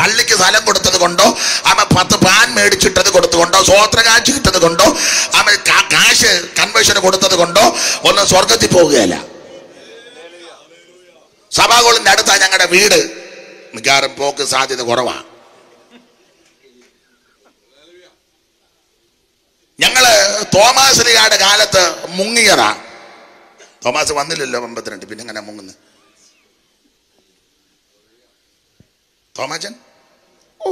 പള്ളിക്ക് സ്ഥലം കൊടുത്തത് കൊണ്ടോ അവൻ പത്ത് പാൻ മേടിച്ചിട്ടത് കൊടുത്തുകൊണ്ടോ സ്വോത്ര കാശ് കിട്ടത് കൊണ്ടോ അവൻ കാ- കാശ് കൺവെൻഷന് കൊടുത്തത് കൊണ്ടോ ഒന്നും സ്വർഗത്തിൽ പോകുകയല്ല സഭാകോളിന്റെ അടുത്താ ഞങ്ങളുടെ വീട് മിക്കവാറും പോക്ക് സാധ്യത കുറവാ ഞങ്ങള് തോമാശ്രീയുടെ കാലത്ത് മുങ്ങിയതാ തോമാസ് വന്നില്ലല്ലോ അമ്പത്തിരണ്ട് പിന്നെ എങ്ങനെ മുങ്ങുന്നത് തോമാച്ചൻ ഓ.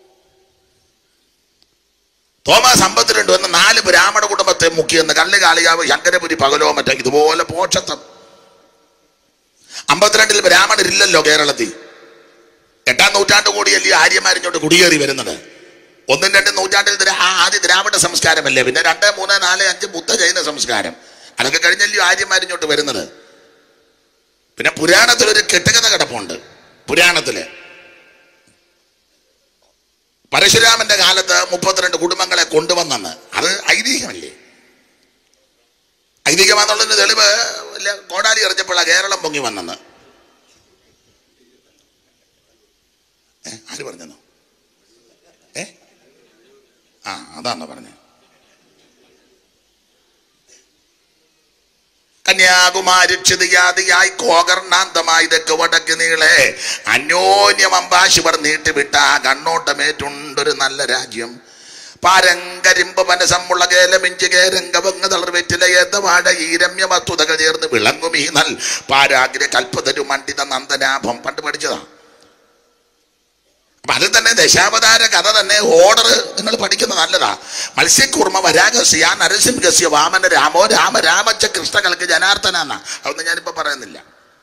തോമാസ് അമ്പത്തിരണ്ട് വന്ന് നാല് ബ്രാഹ്മണ കുടുംബത്തെ മുക്കിയെന്ന് കള്ളി കാളിയാവ് ശങ്കരപുരി പകലോ മറ്റോ ഇതുപോലെ പോഷത്വം അമ്പത്തിരണ്ടിൽ ബ്രാഹ്മണരില്ലല്ലോ കേരളത്തിൽ എട്ടാം നൂറ്റാണ്ട് കൂടിയല്ലേ ആര്യമാരിഞ്ഞോട്ട് കുടിയേറി വരുന്നത് ഒന്നും രണ്ടും നൂറ്റാണ്ടിൽ ദ്രാ- ആ ആദ്യ ദ്രാവിഡ സംസ്കാരമല്ലേ പിന്നെ രണ്ട് മൂന്ന് നാല് അഞ്ച് ബുദ്ധ ജൈന സംസ്കാരം അതൊക്കെ കഴിഞ്ഞല്ലോ ആര്യമാരിഞ്ഞോട്ട് വരുന്നത് പിന്നെ പുരാണത്തിൽ ഒരു കെട്ടുകഥ കിടപ്പുണ്ട് പുരാണത്തില് പരശുരാമന്റെ കാലത്ത് മുപ്പത്തിരണ്ട് കുടുംബങ്ങളെ കൊണ്ടുവന്നെന്ന് അത് ഐതിഹ്യമല്ലേ ഐതിഹ്യമാന്നുള്ളതിന് തെളിവ് ഇല്ല, കോടാലി എറിഞ്ഞപ്പോഴാണ് കേരളം പൊങ്ങി വന്നെന്ന് ഏ, ആര് പറഞ്ഞെന്നോ ഏ ആ അതാണോ പറഞ്ഞത് കന്യാകുമാരി ക്ഷിതിയാതിയായി കോകർണാന്തമായി തെക്ക് വടക്ക് നീളെ അന്യോന്യം അമ്പാശിവർ നീട്ടിവിട്ട കണ്ണോട്ടമേറ്റുണ്ടൊരു നല്ല രാജ്യം പാരങ്കരിമ്പ് മനസ്സമ്മുള്ള കേലമിഞ്ച് കേരങ്കവങ്ങ് തളർവെറ്റില ഏത്തവാഴ ഈ രമ്യ വസ്തുതകൾ ചേർന്ന് വിളങ്ങും ഈ നൽ പാരാഗ്ര കൽപ്പതരു മണ്ഡിത നന്ദനാഭം പണ്ട് പഠിച്ചതാ അപ്പൊ അത് തന്നെ ദശാവതാര കഥ തന്നെ ഓർഡർ നിങ്ങൾ പഠിക്കുന്നത് നല്ലതാ മത്സ്യക്കൂർമ്മ വരാഗസ്യ നരസിംഹസ്യ വാമന രാമോ രാമ രാമച്ച കൃഷ്ണകൾക്ക് ജനാർദ്ദനാന്ന അതൊന്നും ഞാനിപ്പോ പറയുന്നില്ല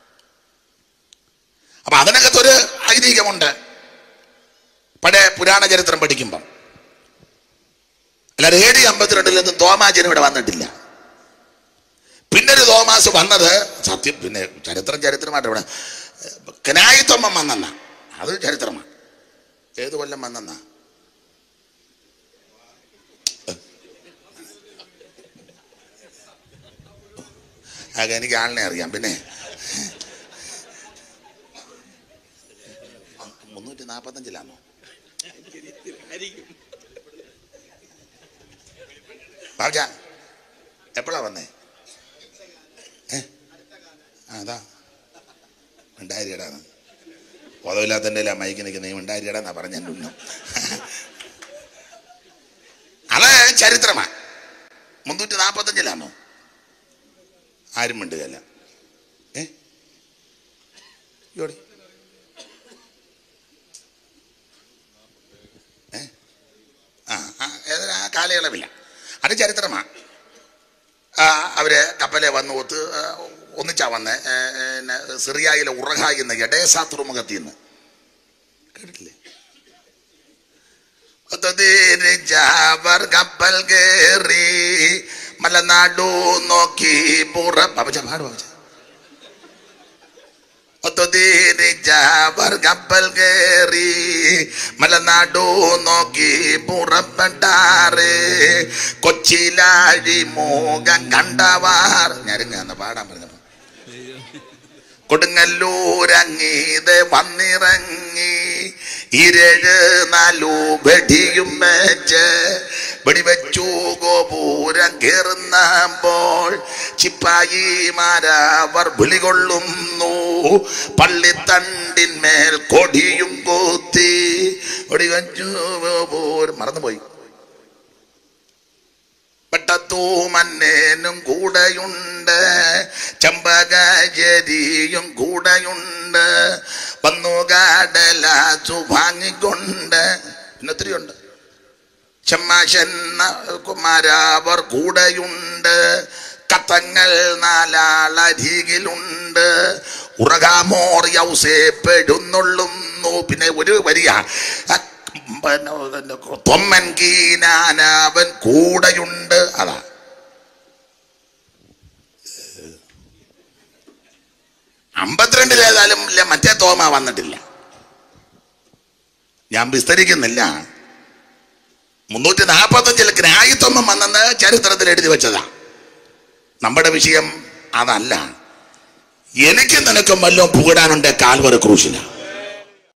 അപ്പൊ അതിനകത്തൊരു ഐതിഹ്യമുണ്ട് പഴയ പുരാണ ചരിത്രം പഠിക്കുമ്പം അല്ലാതെ എ ഡി അമ്പത്തിരണ്ടിൽ നിന്ന് തോമാജൻ ഇവിടെ വന്നിട്ടില്ല പിന്നൊരു തോമാസ് വന്നത് സത്യം പിന്നെ ചരിത്രം ചരിത്രമായിട്ട് ഇവിടെ കനായിത്തൊമ്മൻ വന്നെന്ന അത് ചരിത്രമാണ് ഏത് കൊല്ലം വന്നെന്നാ ആകെ എനിക്ക് ആളിനെ അറിയാം പിന്നെ മുന്നൂറ്റി നാപ്പത്തഞ്ചിലാണോ ബാബുജ എപ്പോഴാ വന്നേ ഏ ആ അതാ ഉണ്ടായിരിക്കടാന്ന് ബോധമില്ലാത്തതിൻ്റെ അല്ല മൈക്ക് നിൽക്കുന്ന നീ ഉണ്ടായിരിക്കടാന്നാ പറഞ്ഞ എൻ്റെ ഉന്നം അത് ചരിത്രമാ മുന്നൂറ്റി നാപ്പത്തഞ്ചിലാണോ ആരും മിണ്ടുകയല്ല ഏ ഇയ്യോടി. ഏ ആ ആ ഏതായാലും ആ കാലയളവില്ല അത് ചരിത്രമാണ് അവര് കപ്പലെ വന്ന് ഒത്ത് ആ, ഒന്നിച്ചാ വന്ന് സിറിയയിലെ ഉറഹായി എന്ന എഡേസ തുറമുഖത്തിൽ നിന്ന് കേട്ടിട്ടില്ലേ ഒത്തുതീരിച്ചവർ കപ്പൽ കേറി മലനാടു നോക്കി പുറ ബാബച്ച പാട് ബാബച്ച ഒത്തുതീരിച്ചവർ കപ്പൽ കേറി മലനാടു നോക്കി പുറപ്പെട്ടാറ് കൊച്ചിലാഴി മോകം കണ്ടവാർ ഞരങ്ങ പാടാൻ പറഞ്ഞപ്പോ കൊടുങ്ങല്ലൂരങ്ങീത് വന്നിറങ്ങി ഇരഴ് നാലു വെടിയും വെച്ച് വെടിവെച്ചു ഗോപൂരം കേറുന്നപ്പോൾ ചിപ്പായിമാരവർ വിളികൊള്ളുന്നു പള്ളിത്തണ്ടിന്മേൽ കൊടിയും കൂത്തി വെടിവെച്ചു ഗോപൂരം മറന്നുപോയി പെട്ടത്തൂമന്നേനും കൂടെയുണ്ട് ചമ്പകചേരിയും കൂടെയുണ്ട് വന്നു കടലാച്ചു വാങ്ങിക്കൊണ്ട് പിന്നെ ഒത്തിരിയുണ്ട് ചെമ്മാശന്ന കുമാരാവർ കൂടെയുണ്ട് കത്തങ്ങൾ നാലാളരികിലുണ്ട് ഉറകാമോർ യൗസേപ്പെടുന്നുള്ളുന്നു പിന്നെ ഒരു വരിക പിന്നെ തൊമ്മൻ കീനാനവൻ കൂടെയുണ്ട് അതാ അമ്പത്തിരണ്ടിൽ ഏതായാലും ഇല്ല മറ്റേ തോമ വന്നിട്ടില്ല ഞാൻ വിസ്തരിക്കുന്നില്ല മുന്നൂറ്റി നാൽപ്പത്തഞ്ചിൽ ഗ്രാഹിത്വം വന്നെന്ന് ചരിത്രത്തിൽ എഴുതി വെച്ചതാ നമ്മുടെ വിഷയം അതല്ല എനിക്ക് നിനക്കും വല്ലതും പുകിടാനുണ്ട് കാൽവര ക്രൂശിലാണ്